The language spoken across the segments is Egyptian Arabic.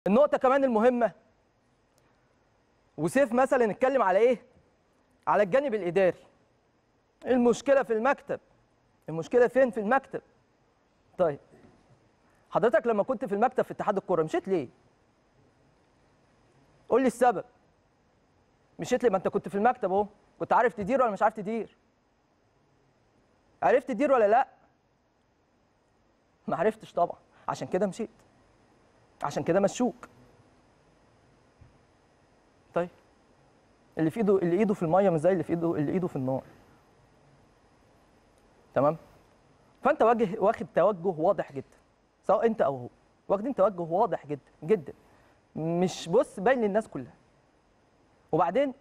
النقطه كمان المهمه وسيف مثلا نتكلم على ايه على الجانب الاداري المشكله في المكتب المشكله فين في المكتب طيب حضرتك لما كنت في المكتب في اتحاد الكوره مشيت ليه قول لي السبب مشيت ليه ما انت كنت في المكتب اهو كنت عارف تدير ولا مش عارف تدير عرفت تدير ولا لا ما عرفتش طبعا عشان كده مشيت عشان كده مشوك طيب اللي في ايده اللي ايده في الميه مش زي اللي في ايده اللي ايده في النار تمام فانت واجه واخد توجه واضح جدا سواء انت او هو واخدين توجه واضح جدا جدا مش بص باين للناس كلها وبعدين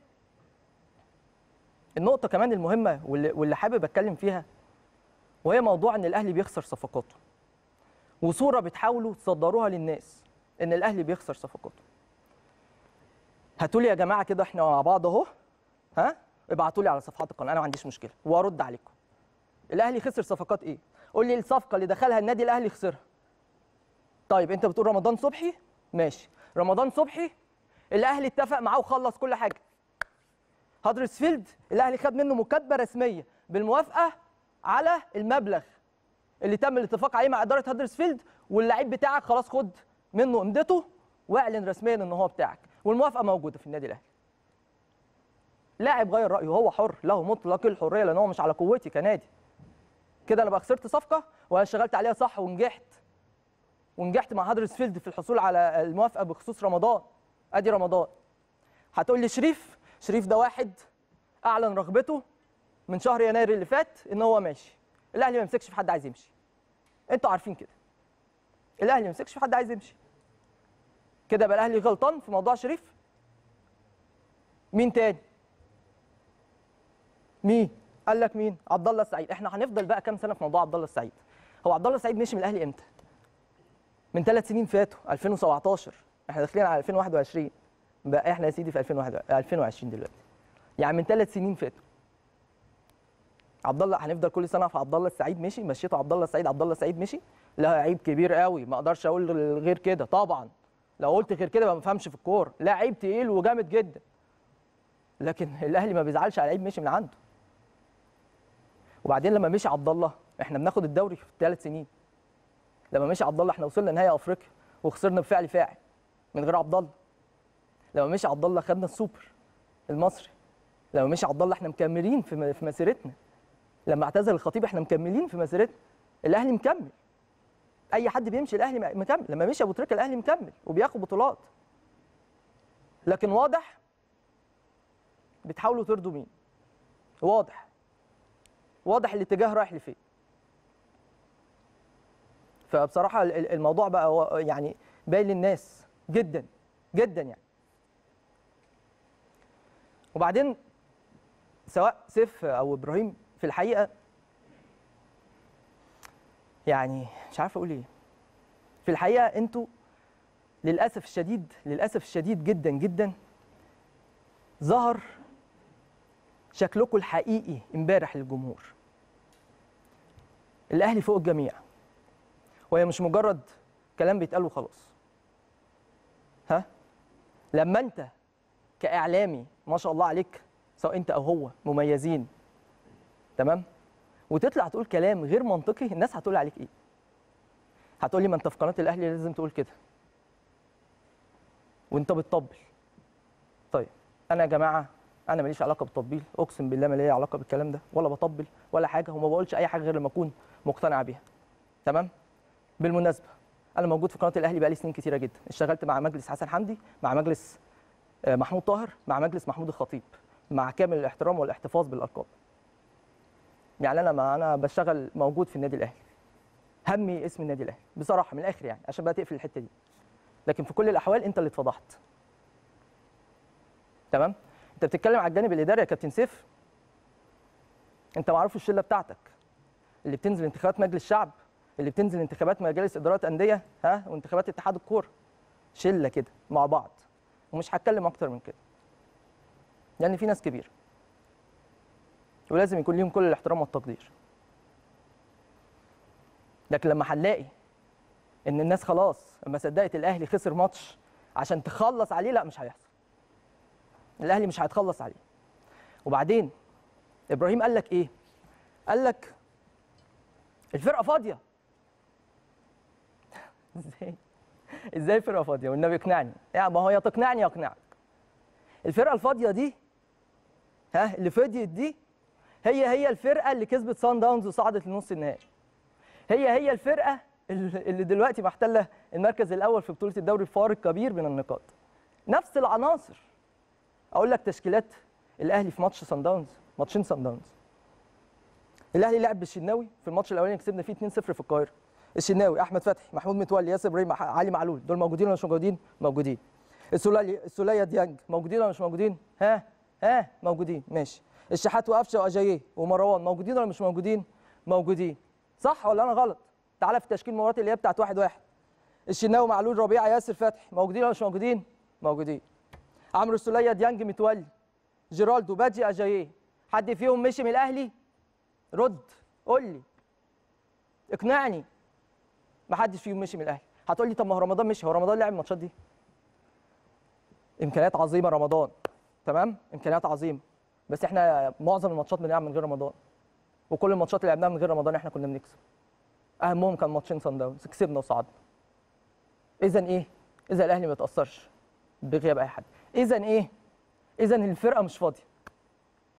النقطه كمان المهمه واللي, واللي حابب اتكلم فيها وهي موضوع ان الاهلي بيخسر صفقاته وصوره بتحاولوا تصدروها للناس ان الاهلي بيخسر صفقاته هاتوا لي يا جماعه كده احنا مع بعض اهو ها ابعتوا لي على صفحات القناه انا ما عنديش مشكله وارد عليكم الاهلي خسر صفقات ايه قول لي الصفقه اللي دخلها النادي الاهلي خسرها طيب انت بتقول رمضان صبحي ماشي رمضان صبحي الاهلي اتفق معاه وخلص كل حاجه هدرسفيلد الاهلي خد منه مكاتبه رسميه بالموافقه على المبلغ اللي تم الاتفاق عليه مع اداره هدرسفيلد واللعيب بتاعك خلاص خد منه امضته واعلن رسميا ان هو بتاعك والموافقه موجوده في النادي الاهلي لاعب غير رايه هو حر له مطلق الحريه لان هو مش على قوتي كنادي كده انا بقى خسرت صفقه وانا اشتغلت عليها صح ونجحت ونجحت مع هدرسفيلد في الحصول على الموافقه بخصوص رمضان ادي رمضان هتقول لي شريف شريف ده واحد اعلن رغبته من شهر يناير اللي فات ان هو ماشي الاهلي ما يمسكش في حد عايز يمشي انتوا عارفين كده الاهلي ما يمسكش في حد عايز يمشي كده يبقى الاهلي غلطان في موضوع شريف مين تاني مين قال لك مين عبد الله السعيد احنا هنفضل بقى كام سنه في موضوع عبد الله السعيد هو عبد الله السعيد مشي من الاهلي امتى من ثلاث سنين فاتوا 2017 احنا داخلين على 2021 بقى احنا يا سيدي في 2021 دلوقتي يعني من ثلاث سنين فاتوا عبد الله هنفضل كل سنه في عبد الله السعيد مشي مشيته عبد الله السعيد عبد الله السعيد مشي لا عيب كبير قوي ما اقدرش اقول غير كده طبعا لو قلت غير كده ما بفهمش في الكوره لا عيب تقيل وجامد جدا لكن الاهلي ما بيزعلش على لعيب مشي من عنده وبعدين لما مشي عبد الله احنا بناخد الدوري في ثلاث سنين لما مشي عبد الله احنا وصلنا نهائي افريقيا وخسرنا بفعل فاعل من غير عبد الله لما مشي عبد الله خدنا السوبر المصري لما مشي عبد الله احنا مكملين في في مسيرتنا لما اعتزل الخطيب احنا مكملين في مسيرتنا الاهلي مكمل اي حد بيمشي الاهلي مكمل لما مشي ابو تريكه الاهلي مكمل وبياخد بطولات لكن واضح بتحاولوا ترضوا مين واضح واضح الاتجاه رايح لفين فبصراحه الموضوع بقى يعني باين للناس جدا جدا يعني وبعدين سواء سيف او ابراهيم في الحقيقه يعني مش عارف اقول ايه في الحقيقه انتوا للاسف الشديد للاسف الشديد جدا جدا ظهر شكلكم الحقيقي امبارح للجمهور الاهلي فوق الجميع وهي مش مجرد كلام بيتقال وخلاص ها لما انت كاعلامي ما شاء الله عليك سواء انت او هو مميزين تمام وتطلع تقول كلام غير منطقي الناس هتقول عليك ايه هتقول لي ما انت في قناه الاهلي لازم تقول كده وانت بتطبل طيب انا يا جماعه انا ماليش علاقه بالتطبيل اقسم بالله ما ليا علاقه بالكلام ده ولا بطبل ولا حاجه وما بقولش اي حاجه غير لما اكون مقتنع بيها تمام بالمناسبه انا موجود في قناه الاهلي بقالي سنين كتيره جدا اشتغلت مع مجلس حسن حمدي مع مجلس محمود طاهر مع مجلس محمود الخطيب مع كامل الاحترام والاحتفاظ بالالقاب يعني انا ما انا بشتغل موجود في النادي الاهلي همي اسم النادي الاهلي بصراحه من الاخر يعني عشان بقى تقفل الحته دي لكن في كل الاحوال انت اللي اتفضحت تمام انت بتتكلم على الجانب الاداري يا كابتن سيف انت معروف الشله بتاعتك اللي بتنزل انتخابات مجلس الشعب اللي بتنزل انتخابات مجالس ادارات انديه ها وانتخابات اتحاد الكوره شله كده مع بعض ومش هتكلم اكتر من كده لان في ناس كبيره ولازم يكون ليهم كل الاحترام والتقدير لكن لما هنلاقي ان الناس خلاص لما صدقت الاهلي خسر ماتش عشان تخلص عليه لا مش هيحصل الاهلي مش هيتخلص عليه وبعدين ابراهيم قال لك ايه قال لك الفرقه فاضيه ازاي ازاي فرقه فاضيه والنبي اقنعني يعني ما هو يا تقنعني يا اقنعك الفرقه الفاضيه دي ها اللي فضيت دي هي هي الفرقه اللي كسبت سان داونز وصعدت لنص النهائي هي هي الفرقه اللي اللي دلوقتي محتله المركز الاول في بطوله الدوري بفارق كبير من النقاط نفس العناصر اقول لك تشكيلات الاهلي في ماتش سان داونز ماتشين سان داونز الاهلي لعب بالشناوي في الماتش الاولاني كسبنا فيه 2-0 في القاهره الشناوي احمد فتحي محمود متولي ياسر ابراهيم ح- علي معلول دول موجودين ولا مش موجودين موجودين السولية السولية ديانج موجودين ولا مش موجودين ها ها موجودين ماشي الشحات وقفشه واجاييه ومروان موجودين ولا مش موجودين موجودين صح ولا انا غلط تعالى في تشكيل مباراه اللي هي بتاعت واحد واحد الشناوي معلول ربيعه ياسر فتحي موجودين ولا مش موجودين موجودين عمرو السولية ديانج متولي جيرالدو بادجي اجاييه حد فيهم مشي من الاهلي رد قول لي اقنعني ما حدش فيهم مشي من الاهلي هتقول لي طب ما هو رمضان مشي هو رمضان لعب الماتشات دي امكانيات عظيمه رمضان تمام امكانيات عظيمه بس احنا معظم الماتشات بنلعب من غير رمضان وكل الماتشات اللي لعبناها من غير رمضان احنا كنا بنكسب اهمهم كان ماتشين صن داونز كسبنا وصعدنا اذا ايه اذا الاهلي ما يتاثرش بغياب اي حد اذا ايه اذا الفرقه مش فاضيه